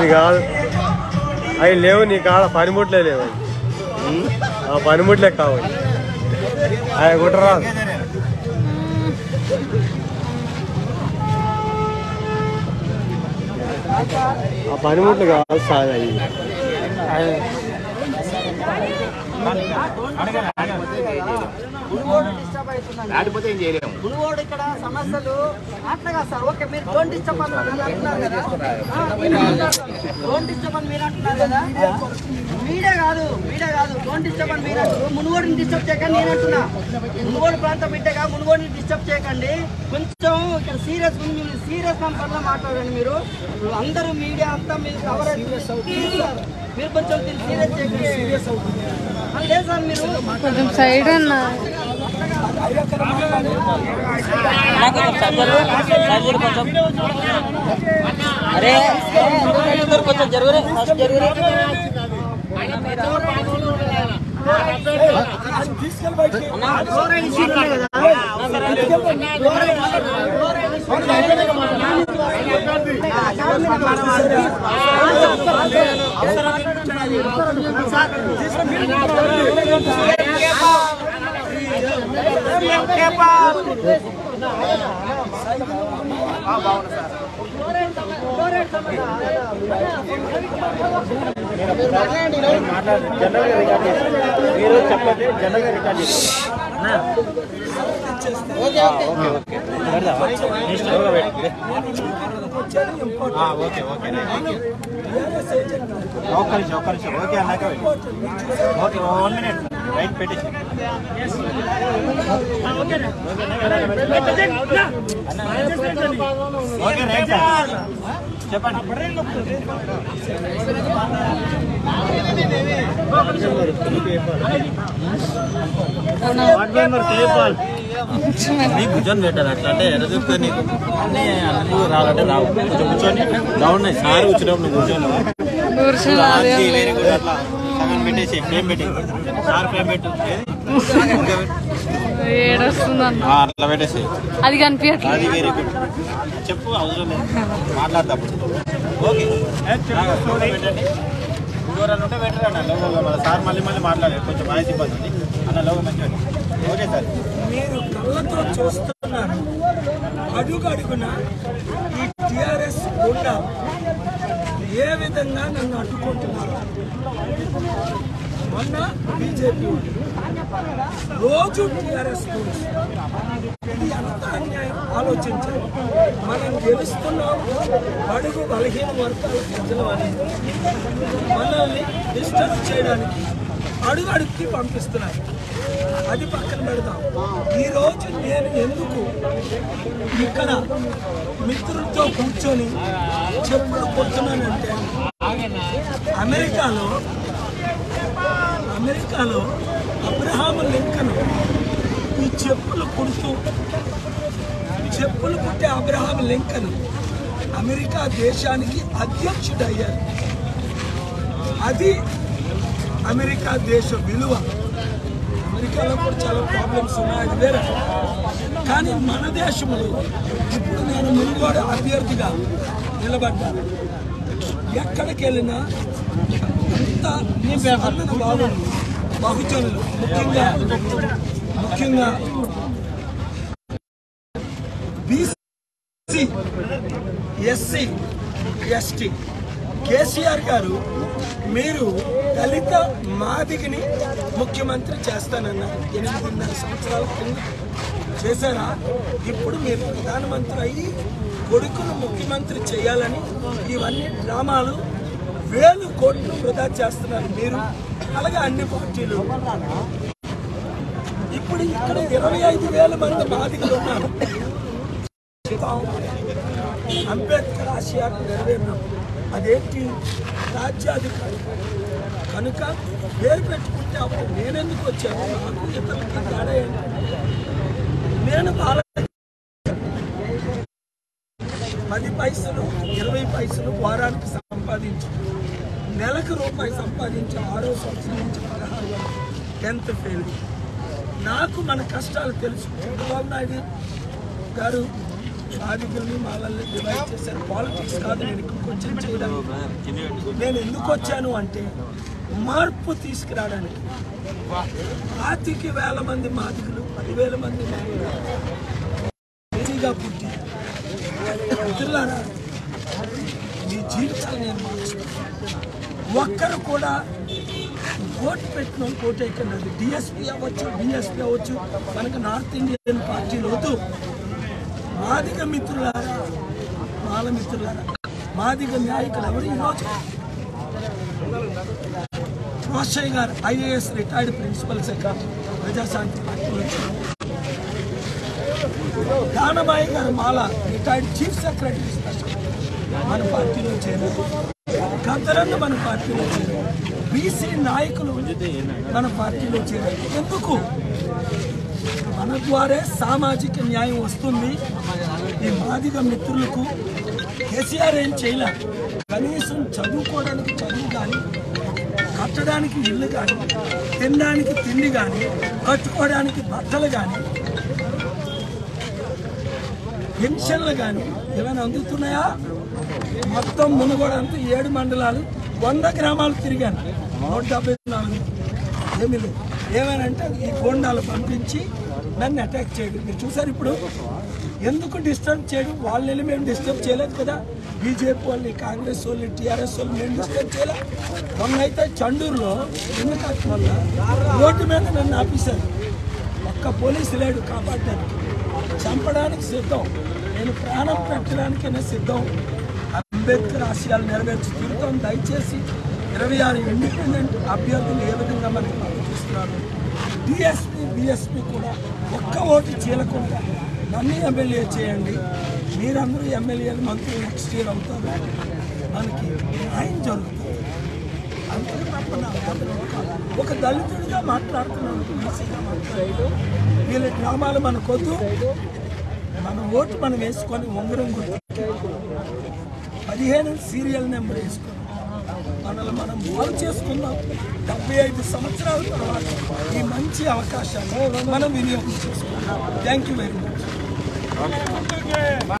అది కాదు అవి లేవు నీ కాడ పనిముట్లే లేవు అవి. ఆ పనిముట్లే కావాలి అవి కుట్టరాదు ఆ పనిముట్లు కావాలి సార్ అవి ఆడిపోతే ఏం చేయలేము మునుగోడు ఇక్కడ సమస్యలు అట్లా కాదు సార్ ఓకే మీరు డోంట్ డిస్టర్బ్ అని మీరు అంటున్నారు కదా డోంట్ డిస్టర్బ్ అని మీరు అంటున్నారు కదా మీడే కాదు మీడే కాదు డోంట్ డిస్టర్బ్ అని మీరు అంటారు మునుగోడుని డిస్టర్బ్ చేయకండి నేను అంటున్నా మునుగోడు ప్రాంతం బిడ్డగా మునుగోడుని డిస్టర్బ్ చేయకండి కొంచెం ఇక్కడ సీరియస్ సీరియస్ కంపర్లో మాట్లాడండి మీరు అందరూ మీడియా అంతా మీరు కవరేజ్ మీరు కొంచెం సీరియస్ చేయకండి సీరియస్ అవుతుంది లేదు సార్ మీరు కొంచెం సైడ్ అన్న అరే కొంచెం జరుగురే ఫస్ట్ జరుగురే మీరు చెప్పండి జనరల్గా రికార్డ్ చేసి ఓకే ఓకే ఒక్క నిమిషం ఒక్క నిమిషం ఓకే అన్నాక ఓకే వన్ మినిట్ రైట్ పెట్టేసి ఓకే రైట్ సార్ చెప్పండి వార్డ్ మెంబర్ కేపాల్ నీకు కూర్చొని పెట్టాలి అట్లా అంటే ఎర్ర చూస్తే నీకు అన్నీ అన్నీ రావాలంటే రావు కొంచెం కూర్చొని డౌన్ సార్ కూర్చున్నప్పుడు నువ్వు కూర్చోను కూర్చుని అదే రాజకీయ వేరే కూడా అట్లా సగం పెట్టేసి ఫ్రేమ్ పెట్టి సార్ ఫ్రేమ్ పెట్టు ఏది? ఇంకా పెట్టు. ఏడొస్తుంది అన్న ఆ, అట్లా పెట్టేసి అది కనిపించట్లేదు అది వేరే పెట్టు. చెప్పు అవసరం లేదు మాట్లాడతాప్పుడు ఓకే లోగో పెట్టండి ఎవరన్నా ఉంటే పెట్టరా అన్న లోగో మన సార్ మళ్ళీ మళ్ళీ మాట్లాడారు కొంచెం వాయిస్ ఇబ్బంది ఉంది అన్న లోగో మంచిగా ఓకే సార్ మీరు కళ్ళతో చూస్తున్నారు అడుగు అడుగున ఈ టిఆర్ఎస్ గుండా ఏ విధంగా నన్ను అడ్డుకుంటున్నారు మొన్న బీజేపీ రోజు టిఆర్ఎస్ ఇది ఎంత అన్యాయం ఆలోచించాలి మనం గెలుస్తున్నాం అడుగు బలహీన వర్గాల ప్రజలు అనేది మనల్ని డిస్టర్బ్ చేయడానికి అడుగు అడుగుకి పంపిస్తున్నారు అది పక్కన పెడదాం ఈ రోజు నేను ఎందుకు ఇక్కడ మిత్రులతో కూర్చొని చెప్పులు కొడుతున్నానంటే అమెరికాలో అమెరికాలో అబ్రహాం లింకన్ ఈ చెప్పులు కుడుతూ చెప్పులు కుట్టే అబ్రహాం లింకన్ అమెరికా దేశానికి అధ్యక్షుడయ్యారు అది అమెరికా దేశ విలువ అమెరికాలో కూడా చాలా ప్రాబ్లమ్స్ ఉన్నాయి అది వేరే కానీ మన దేశంలో ఇప్పుడు నేను మునుగోడు అభ్యర్థిగా నిలబడ్డాను ఎక్కడికి వెళ్ళినా అంత స్పందన బాగుంది బహుజనులు ముఖ్యంగా ముఖ్యంగా బీసీ ఎస్సీ ఎస్టీ కేసీఆర్ గారు మీరు దళిత మాదిగిని ముఖ్యమంత్రి చేస్తానన్నారు ఎనిమిదిన్నర సంవత్సరాల కింద చేశారా ఇప్పుడు మీరు ప్రధానమంత్రి అయ్యి కొడుకును ముఖ్యమంత్రి చేయాలని ఇవన్నీ డ్రామాలు వేలు కోట్లు వృధా చేస్తున్నారు మీరు అలాగే అన్ని పార్టీలు ఇప్పుడు ఇక్కడ ఇరవై ఐదు వేల మంది బాధితులు ఉన్నారు అంబేద్కర్ ఆశయాలు నెరవేరినాం అదేంటి రాజ్యాధికారి కనుక పేరు పెట్టుకుంటే అప్పుడు నేనెందుకు వచ్చాను నాకు ఇతరులకి తేడా ఏంటి నేను భారత పది పైసలు ఇరవై పైసలు వారానికి సంపాదించి నెలకు రూపాయి సంపాదించి ఆరో సంవత్సరం నుంచి పదహారు వరకు టెన్త్ ఫెయిల్ నాకు మన కష్టాలు తెలుసు చంద్రబాబు నాయుడు గారు మాదిగల్ని మాలల్ని డివైడ్ చేశారు పాలిటిక్స్ కాదు నేను ఇక్కడికి వచ్చి చేయడానికి నేను ఎందుకు వచ్చాను అంటే మార్పు తీసుకురావడానికి పాతిక వేల మంది మాదిగలు పదివేల మంది మాదిగలు వేదిగా పుట్టి మిత్రులారా మీ జీవితాలు నేను మార్చుతాను ఒక్కరు కూడా ఓటు పెట్టిన వాళ్ళు ఓటు ఎక్కడది డిఎస్పీ అవ్వచ్చు బిఎస్పీ అవ్వచ్చు మనకు నార్త్ ఇండియన్ పార్టీలు వద్దు మాదిగ మిత్రులారా మాల మిత్రులారా మాదిగ నాయకులు ఎవరు ఈరోజు Rosaiah garu IAS retired principal secretary Prajashanti party నుంచి దానబాయి గారు మాల రిటైర్డ్ చీఫ్ సెక్రటరీ స్పెషల్ మన పార్టీలో చేరారు గద్దరన్న మన పార్టీలో చేరారు బీసీ నాయకులు మన పార్టీలో చేరారు ఎందుకు మన ద్వారే సామాజిక న్యాయం వస్తుంది ఈ మాదిగ మిత్రులకు కేసీఆర్ ఏం చేయలే కనీసం చదువుకోవడానికి చదువు కానీ కట్టడానికి ఇల్లు కానీ తినడానికి తిండి కానీ కట్టుకోవడానికి బట్టలు కానీ పెన్షన్లు కానీ ఏమైనా అందుతున్నాయా మొత్తం మునుగోడంతా ఏడు మండలాలు వంద గ్రామాలు తిరిగాను నూట డెబ్బై నాలుగు ఏమీ లేదు ఏమైనంటే ఈ గోండాలు పంపించి నన్ను అటాక్ చేయడం మీరు చూసారు ఇప్పుడు ఎందుకు డిస్టర్బ్ చేయడం వాళ్ళని వెళ్ళి మేము డిస్టర్బ్ చేయలేదు కదా బీజేపీ వాళ్ళని కాంగ్రెస్ వాళ్ళని టీఆర్ఎస్ వాళ్ళు మేము డిస్టర్బ్ చేయలే మొన్న అయితే చండూరులో ఎన్నికల వల్ల రోడ్డు మీద నన్ను ఆపేశారు ఒక్క పోలీసు లేడు కాపాడడానికి చంపడానికి సిద్ధం నేను ప్రాణం పెట్టడానికైనా సిద్ధం అంబేద్కర్ ఆశయాలు నెరవేర్చి తీరుతాం దయచేసి ఇరవై ఆరు ఇండిపెండెంట్ అభ్యర్థులు ఏ విధంగా మనకి మద్దతు ఇస్తున్నారు డిఎస్పీ బిఎస్పీ కూడా ఒక్క ఓటు చీలకుండా నన్ను ఎమ్మెల్యే చేయండి మీరందరూ ఎమ్మెల్యేలు మంత్రులు నెక్స్ట్ ఇయర్ అవుతారు మనకి న్యాయం జరుగుతుంది అంతే తప్ప నా వాదన కాదు. ఒక దళితుడిగా మాట్లాడుతున్నాను బీసీగా మాట్లాడుతూ వీళ్ళ డ్రామాలు మనకొద్దు మన ఓటు మనం వేసుకొని ఉంగరం గుర్తు పదిహేను సీరియల్ నెంబర్ వేసుకొని మనల్ని మనం బాగు చేసుకుందాం డెబ్బై ఐదు సంవత్సరాల తర్వాత ఈ మంచి అవకాశాన్ని మనం వినియోగం చేసుకుందాం థ్యాంక్ యూ వెరీ మచ్